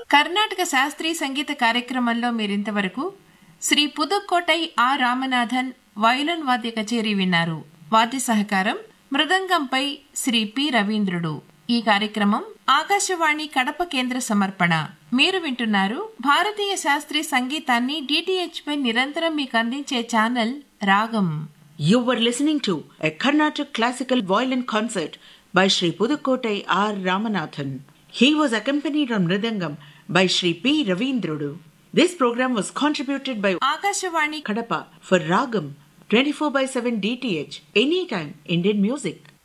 కర్ణాటక శాస్త్రీయ సంగీత కార్యక్రమంలో మీరింతవరకు శ్రీ పుదుక్కోటై ఆర్ రామనాథన్ వయలిన్ వాద్య కచేరీ విన్నారు వాద్య సహకారం మృదంగంపై శ్రీ పి రవీంద్రుడు ఈ కార్యక్రమం ఆకాశవాణి కడప కేంద్ర సమర్పణ మీరు వింటున్నారు భారతీయ శాస్త్రీయ సంగీతాన్ని డిటిహెచ్ పై నిరంతరం మీకు అందించే ఛానల్ రాగం You were listening to a Carnatic classical violin concert by Sri Pudukottai R. Ramanathan. He was accompanied on Mridangam by Sri P. Ravindrudu. This program was contributed by Akashvani Kadapa for Ragam 24 by 7 DTH, anytime Indian music.